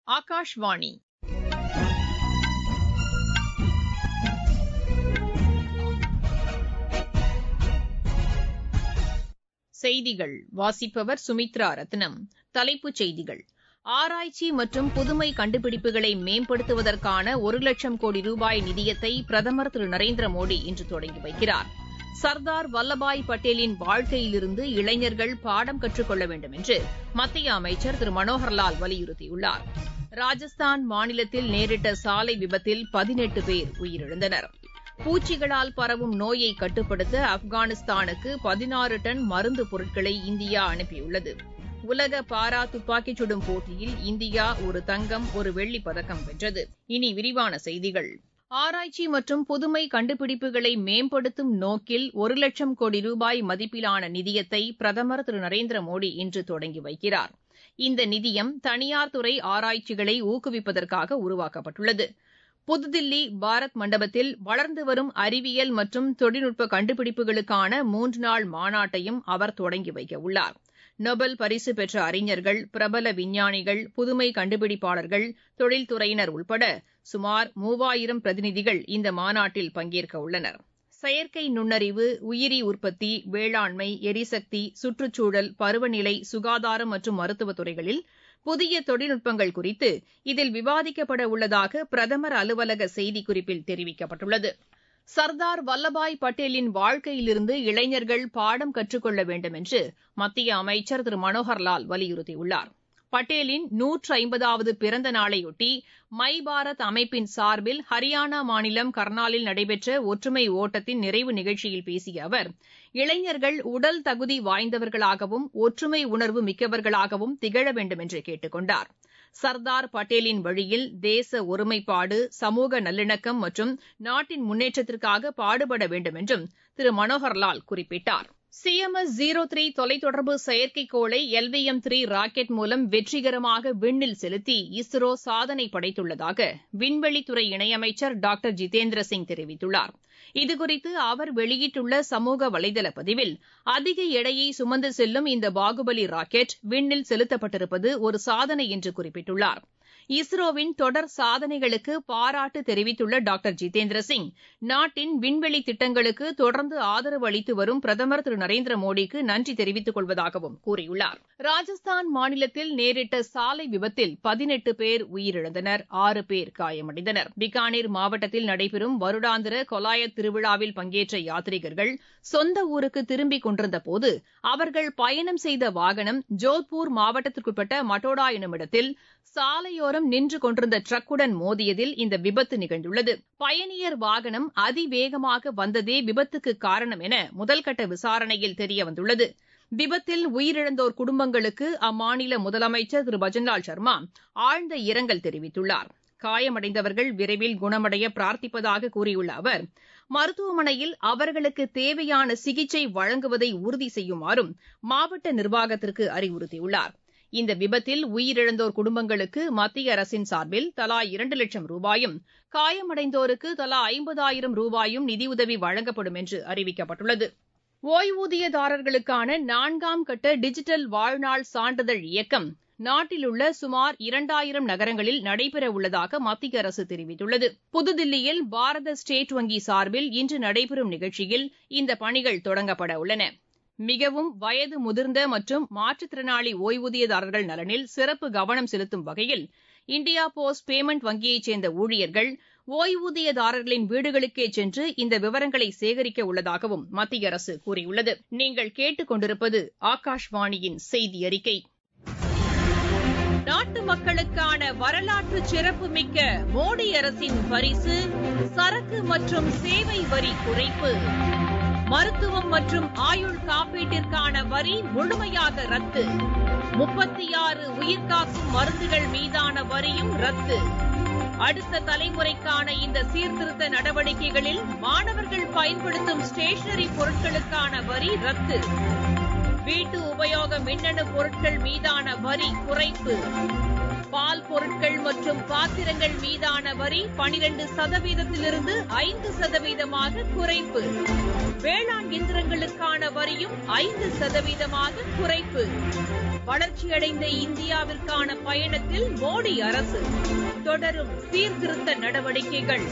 ஆகாஷ்வாணி செய்திகள் வாசிப்பவர் சுமித்ரா ரத்னம் தலைப்புச் செய்திகள் ஆராய்ச்சி மற்றும் புதுமை கண்டுபிடிப்புகளை மேம்படுத்துவதற்கான ஒரு லட்சம் கோடி ரூபாய் நிதியத்தை பிரதமர் திரு நரேந்திர மோடி இன்று தொடங்கி வைக்கிறார் சர்தார் வல்லபாய் பட்டேலின் வாழ்க்கையிலிருந்து இளைஞர்கள் பாடம் கற்றுக் கொள்ள வேண்டும் என்று மத்திய அமைச்சர் திரு மனோகர்லால் வலியுறுத்தியுள்ளார் ராஜஸ்தான் மாநிலத்தில் நேரிட்ட சாலை விபத்தில் பதினெட்டு பேர் உயிரிழந்தனர் பூச்சிகளால் பரவும் நோயை கட்டுப்படுத்த ஆப்கானிஸ்தானுக்கு பதினாறு டன் மருந்து பொருட்களை இந்தியா அனுப்பியுள்ளது உலக பாரா துப்பாக்கிச் சுடும் போட்டியில் இந்தியா ஒரு தங்கம் ஒரு வெள்ளிப் பதக்கம் வென்றது இனி விரிவான செய்திகள் ஆராய்ச்சி மற்றும் புதுமை கண்டுபிடிப்புகளை மேம்படுத்தும் நோக்கில் ஒரு லட்சம் கோடி ரூபாய் மதிப்பிலான நிதியத்தை பிரதமர் திரு நரேந்திர மோடி இன்று தொடங்கி வைக்கிறார் இந்த நிதியம் தனியார் துறை ஆராய்ச்சிகளை ஊக்குவிப்பதற்காக உருவாக்கப்பட்டுள்ளது புதுதில்லி பாரத் மண்டபத்தில் வளர்ந்து வரும் அறிவியல் மற்றும் தொழில்நுட்ப கண்டுபிடிப்புகளுக்கான மூன்று நாள் மாநாட்டையும் அவர் தொடங்கி வைக்க உள்ளார் நொபல் பரிசு பெற்ற அறிஞர்கள் பிரபல விஞ்ஞானிகள் புதுமை கண்டுபிடிப்பாளர்கள் தொழில்துறையினர் உட்பட சுமார் மூவாயிரம் பிரதிநிதிகள் இந்த மாநாட்டில் பங்கேற்க உள்ளனர் செயற்கை நுண்ணறிவு உயிரி உற்பத்தி வேளாண்மை எரிசக்தி சுற்றுச்சூழல் பருவநிலை சுகாதாரம் மற்றும் மருத்துவத் துறைகளில் புதிய தொழில்நுட்பங்கள் குறித்து இதில் விவாதிக்கப்பட உள்ளதாக பிரதமர் அலுவலக செய்திக்குறிப்பில் தெரிவிக்கப்பட்டுள்ளது சர்தார் வல்லபாய் பட்டேலின் வாழ்க்கையிலிருந்து இளைஞர்கள் பாடம் கற்றுக்கொள்ள வேண்டும் என்று மத்திய அமைச்சர் திரு மனோகர்லால் வலியுறுத்தியுள்ளார் பட்டேலின் நூற்று ஐம்பதாவது பிறந்த நாளையொட்டி மை பாரத் அமைப்பின் சார்பில் ஹரியானா மாநிலம் கர்னாலில் நடைபெற்ற ஒற்றுமை ஓட்டத்தின் நிறைவு நிகழ்ச்சியில் பேசிய அவர் இளைஞர்கள் உடல் தகுதி வாய்ந்தவர்களாகவும் ஒற்றுமை உணர்வு மிக்கவர்களாகவும் திகழ வேண்டும் என்று கேட்டுக் கொண்டார் சர்தார் பட்டேலின் வழியில் தேச ஒருமைப்பாடு சமூக நல்லிணக்கம் மற்றும் நாட்டின் முன்னேற்றத்திற்காக பாடுபட வேண்டும் என்றும் திரு மனோகர்லால் குறிப்பிட்டார் சிஎம்எஸ் ஜீரோ த்ரீ தொலைத்தொடர்பு செயற்கைக்கோளை எல்விஎம் த்ரீ ராக்கெட் மூலம் வெற்றிகரமாக விண்ணில் செலுத்தி இஸ்ரோ சாதனை படைத்துள்ளதாக விண்வெளித்துறை இணையமைச்சர் டாக்டர் ஜிதேந்திர சிங் தெரிவித்துள்ளார் இதுகுறித்து அவர் வெளியிட்டுள்ள சமூக வலைதள பதிவில் அதிக எடையை சுமந்து செல்லும் இந்த பாகுபலி ராக்கெட் விண்ணில் செலுத்தப்பட்டிருப்பது ஒரு சாதனை என்று குறிப்பிட்டுள்ளார் இஸ்ரோவின் தொடர் சாதனைகளுக்கு பாராட்டு தெரிவித்துள்ள டாக்டர் ஜிதேந்திர சிங் நாட்டின் விண்வெளி திட்டங்களுக்கு தொடர்ந்து ஆதரவு அளித்து வரும் பிரதமர் திரு நரேந்திர மோடிக்கு நன்றி தெரிவித்துக் கொள்வதாகவும் கூறியுள்ளார் ராஜஸ்தான் மாநிலத்தில் நேரிட்ட சாலை விபத்தில் பதினெட்டு பேர் உயிரிழந்தனர் ஆறு பேர் காயமடைந்தனர் பிகானீர் மாவட்டத்தில் நடைபெறும் வருடாந்திர கொலாயத் திருவிழாவில் பங்கேற்ற யாத்ரீகர்கள் சொந்த ஊருக்கு திரும்பிக் கொண்டிருந்தபோது அவர்கள் பயணம் செய்த வாகனம் ஜோத்பூர் மாவட்டத்திற்குட்பட்ட மட்டோடா என்னுமிடத்தில் சாலையோரம் நின்று கொண்டிருந்த ட்ரக்குடன் மோதியதில் இந்த விபத்து நிகழ்ந்துள்ளது பயணியர் வாகனம் அதிவேகமாக வந்ததே விபத்துக்கு காரணம் என முதல்கட்ட விசாரணையில் தெரியவந்துள்ளது விபத்தில் உயிரிழந்தோர் குடும்பங்களுக்கு அம்மாநில முதலமைச்சர் திரு பஜன்லால் சர்மா ஆழ்ந்த இரங்கல் தெரிவித்துள்ளார் காயமடைந்தவர்கள் விரைவில் குணமடைய பிரார்த்திப்பதாக கூறியுள்ள அவர் மருத்துவமனையில் அவர்களுக்கு தேவையான சிகிச்சை வழங்குவதை உறுதி செய்யுமாறும் மாவட்ட நிர்வாகத்திற்கு அறிவுறுத்தியுள்ளார் இந்த விபத்தில் உயிரிழந்தோர் குடும்பங்களுக்கு மத்திய அரசின் சார்பில் தலா இரண்டு லட்சம் ரூபாயும் காயமடைந்தோருக்கு தலா ஐம்பதாயிரம் ரூபாயும் நிதியுதவி வழங்கப்படும் என்று அறிவிக்கப்பட்டுள்ளது ஓய்வூதியதாரர்களுக்கான நான்காம் கட்ட டிஜிட்டல் வாழ்நாள் சான்றிதழ் இயக்கம் நாட்டில் உள்ள சுமார் இரண்டாயிரம் நகரங்களில் நடைபெறவுள்ளதாக மத்திய அரசு தெரிவித்துள்ளது புதுதில்லியில் பாரத ஸ்டேட் வங்கி சார்பில் இன்று நடைபெறும் நிகழ்ச்சியில் இந்த பணிகள் தொடங்கப்பட உள்ளன மிகவும் வயது முதிர்ந்த மற்றும் மாற்றுத்திறனாளி ஓய்வூதியதாரர்கள் நலனில் சிறப்பு கவனம் செலுத்தும் வகையில் இந்தியா போஸ்ட் பேமெண்ட் வங்கியைச் சேர்ந்த ஊழியர்கள் ஓய்வூதியதாரர்களின் வீடுகளுக்கே சென்று இந்த விவரங்களை சேகரிக்க உள்ளதாகவும் மத்திய அரசு கூறியுள்ளது நீங்கள் கேட்டுக் கொண்டிருப்பது ஆகாஷ்வாணியின் செய்தி அறிக்கை நாட்டு மக்களுக்கான வரலாற்று சிறப்புமிக்க மோடி அரசின் பரிசு சரக்கு மற்றும் சேவை வரி குறைப்பு மருத்துவம் மற்றும் ஆயுள் காப்பீட்டிற்கான வரி முழுமையாக ரத்து முப்பத்தி ஆறு உயிர்காக்கும் மருந்துகள் மீதான வரியும் ரத்து அடுத்த தலைமுறைக்கான இந்த சீர்திருத்த நடவடிக்கைகளில் மாணவர்கள் பயன்படுத்தும் ஸ்டேஷனரி பொருட்களுக்கான வரி ரத்து வீட்டு உபயோக மின்னணு பொருட்கள் மீதான வரி குறைப்பு பால் பொருட்கள் மற்றும் பாத்திரங்கள் மீதான வரி பனிரெண்டு சதவீதத்திலிருந்து ஐந்து சதவீதமாக குறைப்பு வேளாண் இயந்திரங்களுக்கான வரியும் ஐந்து சதவீதமாக குறைப்பு வளர்ச்சியடைந்த இந்தியாவிற்கான பயணத்தில் மோடி அரசு தொடரும் சீர்திருத்த நடவடிக்கைகள்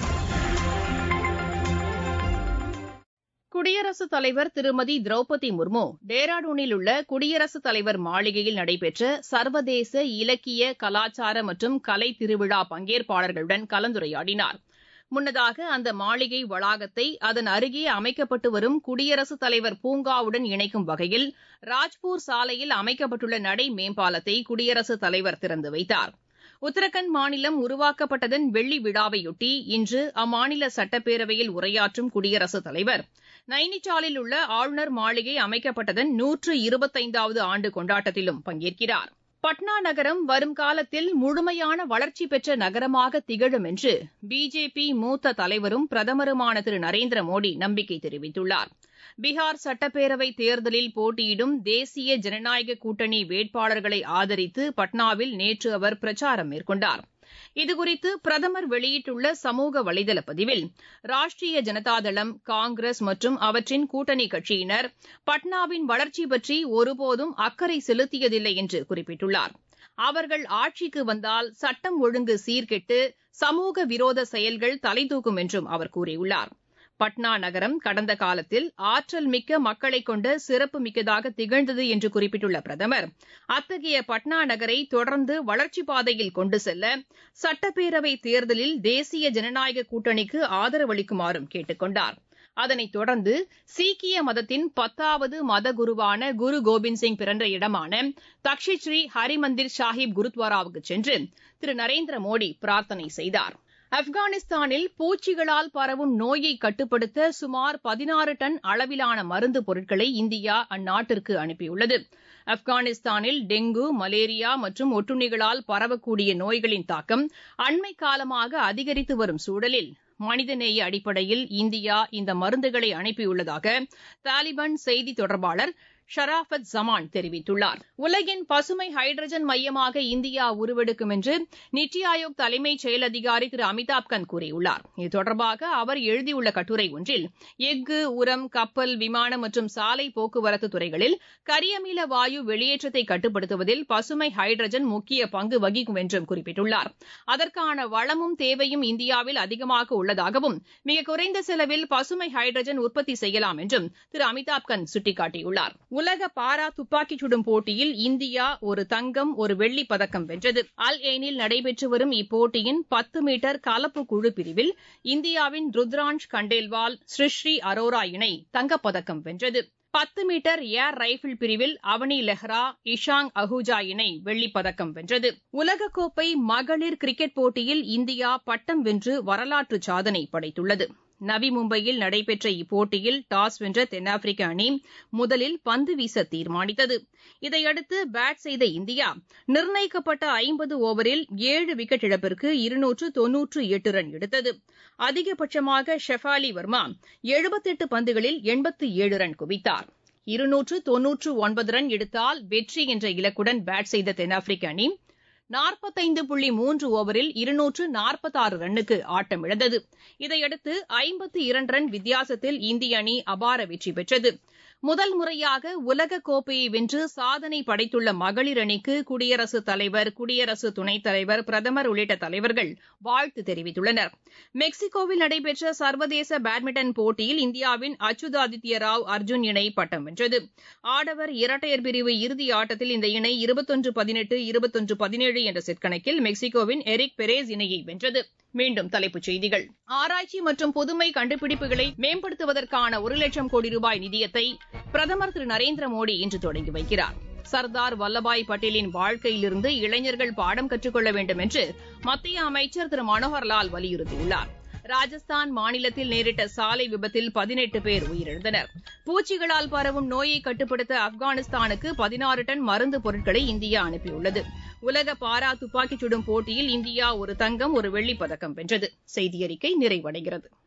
குடியரசுத் தலைவர் திருமதி திரௌபதி முர்மு டேராடூனில் உள்ள குடியரசுத் தலைவர் மாளிகையில் நடைபெற்ற சர்வதேச இலக்கிய கலாச்சார மற்றும் கலை திருவிழா பங்கேற்பாளர்களுடன் கலந்துரையாடினார் முன்னதாக அந்த மாளிகை வளாகத்தை அதன் அருகே அமைக்கப்பட்டு வரும் குடியரசுத் தலைவர் பூங்காவுடன் இணைக்கும் வகையில் ராஜ்பூர் சாலையில் அமைக்கப்பட்டுள்ள நடை மேம்பாலத்தை குடியரசுத் தலைவர் திறந்து வைத்தார் உத்தரகாண்ட் மாநிலம் உருவாக்கப்பட்டதன் வெள்ளி விழாவையொட்டி இன்று அம்மாநில சட்டப்பேரவையில் உரையாற்றும் குடியரசுத் தலைவர் நைனிடாலில் உள்ள ஆளுநர் மாளிகை அமைக்கப்பட்டதன் நூற்று இருபத்தைந்தாவது ஆண்டு கொண்டாட்டத்திலும் பங்கேற்கிறார் பட்னா நகரம் வரும் காலத்தில் முழுமையான வளர்ச்சி பெற்ற நகரமாக திகழும் என்று பிஜேபி மூத்த தலைவரும் பிரதமருமான திரு நரேந்திர மோடி நம்பிக்கை தெரிவித்துள்ளார் பீகார் சட்டப்பேரவை தேர்தலில் போட்டியிடும் தேசிய ஜனநாயக கூட்டணி வேட்பாளர்களை ஆதரித்து பட்னாவில் நேற்று அவர் பிரச்சாரம் மேற்கொண்டார் இதுகுறித்து பிரதமர் வெளியிட்டுள்ள சமூக வலைதள பதிவில் ராஷ்டிரிய ஜனதாதளம் காங்கிரஸ் மற்றும் அவற்றின் கூட்டணி கட்சியினர் பட்னாவின் வளர்ச்சி பற்றி ஒருபோதும் அக்கறை செலுத்தியதில்லை என்று குறிப்பிட்டுள்ளார் அவர்கள் ஆட்சிக்கு வந்தால் சட்டம் ஒழுங்கு சீர்கெட்டு சமூக விரோத செயல்கள் தலைதூக்கும் என்றும் அவர் கூறியுள்ளார் பட்னா நகரம் கடந்த காலத்தில் ஆற்றல் மிக்க மக்களை கொண்ட சிறப்பு மிக்கதாக திகழ்ந்தது என்று குறிப்பிட்டுள்ள பிரதமர் அத்தகைய பட்னா நகரை தொடர்ந்து வளர்ச்சிப் பாதையில் கொண்டு செல்ல சட்டப்பேரவை தேர்தலில் தேசிய ஜனநாயக கூட்டணிக்கு ஆதரவளிக்குமாறும் கேட்டுக் கொண்டார் அதனைத் தொடர்ந்து சீக்கிய மதத்தின் பத்தாவது மத குருவான குரு கோபிந்த் சிங் பிறந்த இடமான தக்ஷி ஸ்ரீ ஹரிமந்திர் சாஹிப் குருத்வாராவுக்கு சென்று திரு நரேந்திர மோடி பிரார்த்தனை செய்தார் ஆப்கானிஸ்தானில் பூச்சிகளால் பரவும் நோயை கட்டுப்படுத்த சுமார் பதினாறு டன் அளவிலான மருந்து பொருட்களை இந்தியா அந்நாட்டிற்கு அனுப்பியுள்ளது ஆப்கானிஸ்தானில் டெங்கு மலேரியா மற்றும் ஒட்டுண்ணிகளால் பரவக்கூடிய நோய்களின் தாக்கம் அண்மை காலமாக அதிகரித்து வரும் சூழலில் மனிதநேய அடிப்படையில் இந்தியா இந்த மருந்துகளை அனுப்பியுள்ளதாக தாலிபான் செய்தி தொடர்பாளர் ஷராஃபத் ஜமான் தெரிவித்துள்ளார் உலகின் பசுமை ஹைட்ரஜன் மையமாக இந்தியா உருவெடுக்கும் என்று நித்தி ஆயோக் தலைமைச் செயல் அதிகாரி திரு அமிதாப் கந்த் கூறியுள்ளார் இது தொடர்பாக அவர் எழுதியுள்ள கட்டுரை ஒன்றில் எஃகு உரம் கப்பல் விமானம் மற்றும் சாலை போக்குவரத்து துறைகளில் கரியமில வாயு வெளியேற்றத்தை கட்டுப்படுத்துவதில் பசுமை ஹைட்ரஜன் முக்கிய பங்கு வகிக்கும் என்றும் குறிப்பிட்டுள்ளார் அதற்கான வளமும் தேவையும் இந்தியாவில் அதிகமாக உள்ளதாகவும் மிக குறைந்த செலவில் பசுமை ஹைட்ரஜன் உற்பத்தி செய்யலாம் என்றும் திரு அமிதாப் கந்த் சுட்டிக்காட்டியுள்ளார் உலக பாரா துப்பாக்கிச் சுடும் போட்டியில் இந்தியா ஒரு தங்கம் ஒரு வெள்ளிப் பதக்கம் வென்றது அல் எய்னில் நடைபெற்று வரும் இப்போட்டியின் பத்து மீட்டர் கலப்பு குழு பிரிவில் இந்தியாவின் ருத்ரான்ஷ் கண்டேல்வால் ஸ்ரீஸ்ரீ அரோரா இணை தங்கப்பதக்கம் வென்றது பத்து மீட்டர் ஏர் ரைபிள் பிரிவில் அவனி லெஹ்ரா இஷாங் அஹூஜா இணை வெள்ளிப் பதக்கம் வென்றது உலகக்கோப்பை மகளிர் கிரிக்கெட் போட்டியில் இந்தியா பட்டம் வென்று வரலாற்று சாதனை படைத்துள்ளது நவி மும்பையில் நடைபெற்ற இப்போட்டியில் டாஸ் வென்ற தென்னாப்பிரிக்க அணி முதலில் பந்து வீச தீர்மானித்தது இதையடுத்து பேட் செய்த இந்தியா நிர்ணயிக்கப்பட்ட ஐம்பது ஓவரில் ஏழு விக்கெட் இழப்பிற்கு இருநூற்று தொன்னூற்று எட்டு ரன் எடுத்தது அதிகபட்சமாக ஷெஃபாலி வர்மா எழுபத்தெட்டு பந்துகளில் எண்பத்து ஏழு ரன் குவித்தார் இருநூற்று தொன்னூற்று ஒன்பது ரன் எடுத்தால் வெற்றி என்ற இலக்குடன் பேட் செய்த தென்னாப்பிரிக்க அணி நாற்பத்தைந்து புள்ளி மூன்று ஓவரில் இருநூற்று நாற்பத்தாறு ரன்னுக்கு ஆட்டமிழந்தது இதையடுத்து ஐம்பத்து இரண்டு ரன் வித்தியாசத்தில் இந்திய அணி அபார வெற்றி பெற்றது முதல் முறையாக உலகக் கோப்பையை வென்று சாதனை படைத்துள்ள மகளிர் அணிக்கு குடியரசுத் தலைவர் குடியரசு துணைத் தலைவர் பிரதமர் உள்ளிட்ட தலைவர்கள் வாழ்த்து தெரிவித்துள்ளனர் மெக்சிகோவில் நடைபெற்ற சர்வதேச பேட்மிண்டன் போட்டியில் இந்தியாவின் அச்சுதாதித்ய ராவ் அர்ஜுன் இணை பட்டம் வென்றது ஆடவர் இரட்டையர் பிரிவு இறுதி ஆட்டத்தில் இந்த இணை இருபத்தொன்று பதினெட்டு இருபத்தொன்று பதினேழு என்ற செட் கணக்கில் மெக்சிகோவின் எரிக் பெரேஸ் இணையை வென்றது மீண்டும் தலைப்புச் செய்திகள் ஆராய்ச்சி மற்றும் புதுமை கண்டுபிடிப்புகளை மேம்படுத்துவதற்கான ஒரு லட்சம் கோடி ரூபாய் நிதியத்தை பிரதமர் திரு நரேந்திர மோடி இன்று தொடங்கி வைக்கிறார் சர்தார் வல்லபாய் பட்டேலின் வாழ்க்கையிலிருந்து இளைஞர்கள் பாடம் கற்றுக்கொள்ள வேண்டும் என்று மத்திய அமைச்சர் திரு மனோகர்லால் வலியுறுத்தியுள்ளார் ராஜஸ்தான் மாநிலத்தில் நேரிட்ட சாலை விபத்தில் பதினெட்டு பேர் உயிரிழந்தனர் பூச்சிகளால் பரவும் நோயை கட்டுப்படுத்த ஆப்கானிஸ்தானுக்கு பதினாறு டன் மருந்து பொருட்களை இந்தியா அனுப்பியுள்ளது உலக பாரா துப்பாக்கிச் சுடும் போட்டியில் இந்தியா ஒரு தங்கம் ஒரு வெள்ளிப் பதக்கம் வென்றது செய்தியறிக்கை நிறைவடைகிறது